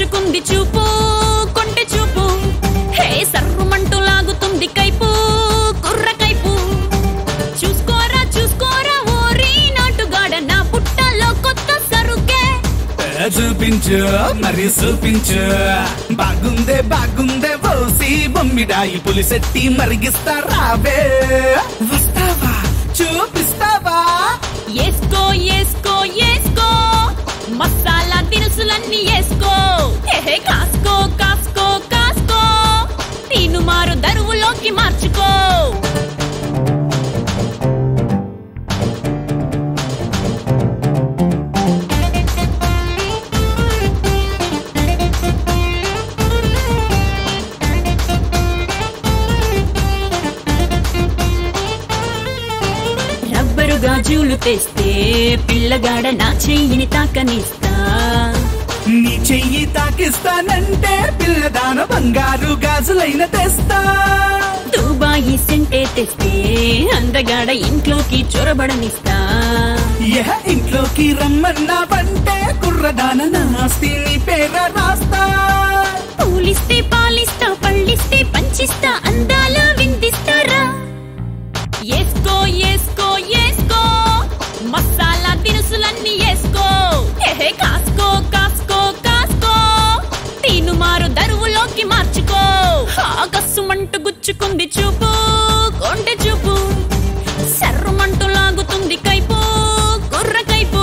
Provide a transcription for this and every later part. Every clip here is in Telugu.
గుచ్చుకుంది చూపు కొంటె చూపు హే సర్రుమంటూ లాగుతుంది కైపు కుర్ర కైపు చూసుకోరా చూసుకోరా ఓరి నాటుగాడ నా పుట్టలో కొత్త సరుకే చూపించు మరి చూపించు బాగుందే బాగుందే పోసి బొమ్మిడాయి పులిసెట్టి మరిగిస్తా రావే వస్తావా చూపిస్తావా ఏసుకో ఏసుకో ఏసుకో మసాలా దినుసులన్నీ ఏసుకో హే కాసుకో కాసుకో కాసుకో తీను మారు దరువులోకి మార్చుకో రబ్బరు గాజులు తెస్తే పిల్లగాడ నా చెయ్యిని తాకనిస్తా నీ చెయ్యి తాకిస్తానంటే పిల్లదాన బంగారు గాజులైన తెస్తా దుబాయి సెంటే తెస్తే అందగాడ ఇంట్లోకి చొరబడనిస్తా యహ ఇంట్లోకి రమ్మన్నావంటే కుర్రదాన నాస్తి నీ పేర రాస్తా పూలిస్తే పాలిస్తా పళ్ళిస్తే పంచిస్తా అందాల విందిస్తారా ఏసుకో ఏసుకో ఏసుకో మసాలా దినుసులన్నీ ఏసుకో హే కాసుకో కాసుకో కాసుకో తీను మారు దరువులోకి మార్చుకో ఆగస్సుమంటూ గుచ్చుకుంది చూపు కొంటె చూపు సర్రుమంటూ లాగుతుంది కైపు కుర్ర కైపు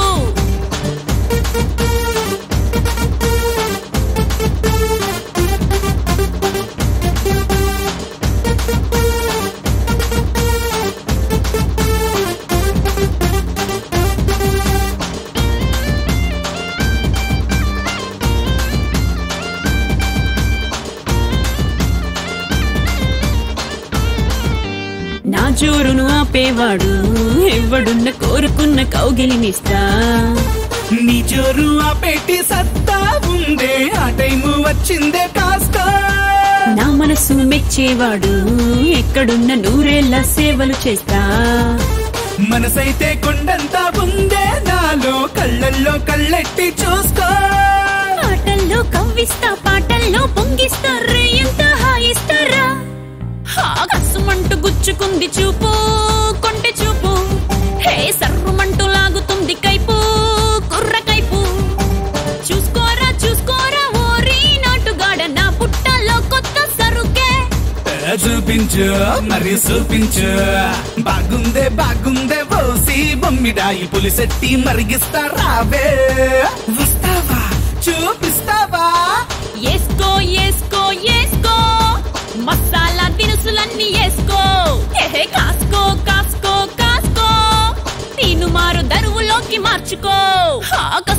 నా జోరును ఆపేవాడు ఎవడున్న కోరుకున్న కౌగిలినిస్తా నీ జోరు ఆ పెట్టి సత్తా ఉందే ఆ టైము వచ్చిందే కాస్త నా మనసు మెచ్చేవాడు ఎక్కడున్న నూరేళ్ల సేవలు చేస్తా మనసైతే కొండంతా ఉందే నాలో కళ్ళల్లో కళ్ళెట్టి చూసుకో ఆటల్లో కవ్విస్తా పాటల్లో పొంగిస్తా రేయంత హాయిస్తారా ఆగస్సుమంటూ గుచ్చుకుంది చూపు కొంటె చూపు హే సర్రుమంటూ లాగుతుంది కైపు కుర్ర కైపు చూసుకోరా చూసుకోరా ఓరి నాటుగాడ నా పుట్టలో కొత్త సరుకే చూపించు మరి చూపించు బాగుందే బాగుందే పోసి బొమ్మిడాయి పులిసెట్టి మరిగిస్తా రావే వస్తావా చూపిస్తావా ఏసుకో ఏసుకో ఏసుకో మసాలా దినుసులన్నీ ఏసుకో హే కాసుకో కాసుకో కాసుకో తీను మారు దరువులోకి మార్చుకో ఆగ